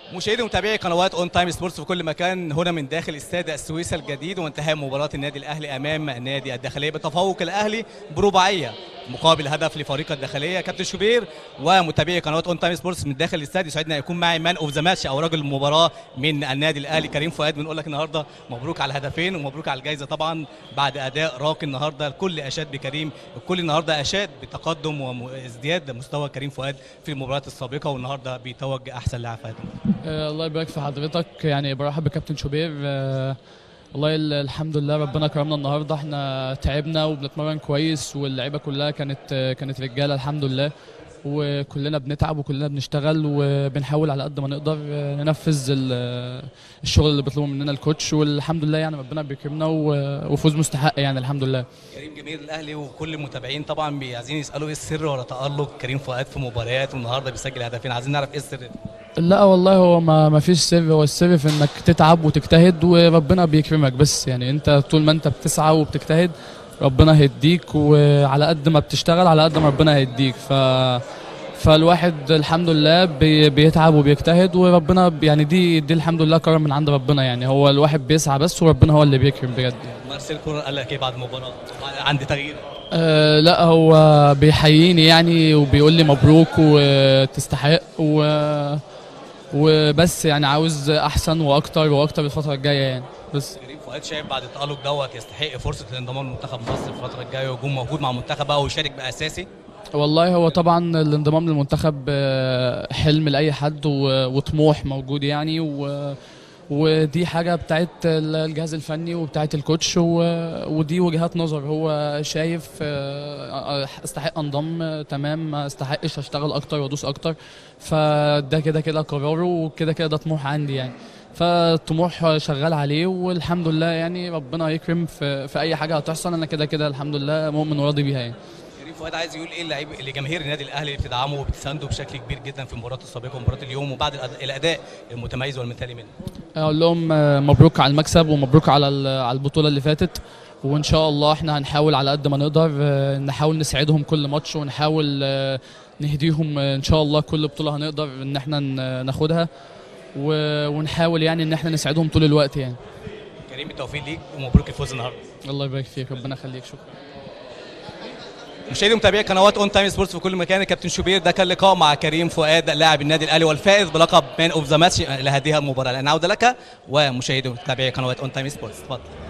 مشاهدي ومتابعي قنوات اون تايم سبورتس في كل مكان هنا من داخل استاد السويس الجديد وانتهاء مباراه النادي الاهلي امام نادي الداخليه بتفوق الاهلي برباعيه مقابل هدف لفريق الداخليه كابتن شوبير ومتابعي قنوات اون تايم سبورتس من داخل الاستاد يسعدنا يكون معي مان اوف ذا ماتش او رجل المباراه من النادي الاهلي كريم فؤاد بنقول لك النهارده مبروك على الهدفين ومبروك على الجائزه طبعا بعد اداء راقي النهارده الكل اشاد بكريم الكل النهارده اشاد بتقدم وازدياد مستوى كريم فؤاد في المباريات السابقه والنهارده بيتوج احسن لاعب فاتن آه، الله يبارك في حضرتك يعني برحب بكابتن شوبير آه، والله ال- الحمد لله ربنا كرمنا النهارده احنا تعبنا وبنتمرن كويس واللعيبه كلها كانت آه، كانت رجاله الحمد لله وكلنا بنتعب وكلنا بنشتغل وبنحاول على قد ما نقدر آه، ننفذ ال- الشغل اللي بيطلبه مننا الكوتش والحمد لله يعني ربنا بيكرمنا و- وفوز مستحق يعني الحمد لله كريم جماهير الاهلي وكل المتابعين طبعا بي- عايزين يسالوا ايه السر ورا تالق كريم فؤاد في مباريات والنهارده بيسجل هدفين عايزين نعرف ايه السر لا والله هو ما ما فيش سر هو السر في انك تتعب وتجتهد وربنا بيكرمك بس يعني انت طول ما انت بتسعى وبتجتهد ربنا هيديك وعلى قد ما بتشتغل على قد ما ربنا هيديك ف فالواحد الحمد لله بي بيتعب وبيجتهد وربنا ب- يعني دي دي الحمد لله كرم من عند ربنا يعني هو الواحد بيسعى بس وربنا هو اللي بيكرم بجد يعني. مارسيل كولر قال لك ايه بعد المباراه عندي تغيير أه لا هو بيحييني يعني وبيقول لي مبروك وتستحق و وبس يعني عاوز احسن واكتر واكتر الفتره الجايه يعني بس كريم فؤاد شايف بعد التالق دوت يستحق فرصه الانضمام لمنتخب مصر الفتره الجايه ويكون موجود مع المنتخب بقى ويشارك باساسي والله هو طبعا الانضمام للمنتخب آه، حلم لاي حد و- وطموح موجود يعني و ودي حاجه بتاعت الجهاز الفني وبتاعت الكوتش و- ودي وجهات نظر هو شايف آه، استحق انضم آه، تمام ما استحقش اشتغل اكتر وادوس اكتر فده كده كده قراره وكده كده ده طموح عندي يعني فالطموح شغال عليه والحمد لله يعني ربنا يكرم في, في اي حاجه هتحصل انا كده كده الحمد لله مؤمن وراضي بيها يعني كريم فؤاد عايز يقول ايه اللعيب اللي جماهير النادي الاهلي اللي بتدعمه وبتسانده بشكل كبير جدا في المباراه السابقه ومباراه اليوم وبعد الأد- الاداء المتميز والمثالي منه اقول لهم آه، مبروك على المكسب ومبروك على ال- على البطوله اللي فاتت وان شاء الله احنا هنحاول على قد ما نقدر آه، نحاول نساعدهم كل ماتش ونحاول آه، نهديهم آه، ان شاء الله كل بطوله هنقدر ان احنا ن- ناخدها و- ونحاول يعني ان احنا نساعدهم طول الوقت يعني كريم بالتوفيق ليك ومبروك الفوز النهارده الله يبارك فيك ربنا يخليك شكرا مشاهدي ومتابعي قنوات اون تايم سبورتس في كل مكان الكابتن شوبير ده كان لقاء مع كريم فؤاد لاعب النادي الاهلي والفائز بلقب مان اوف ذا ماتش لهذه المباراه الان عوده لك ومشاهدي ومتابعي قنوات اون تايم سبورتس اتفضل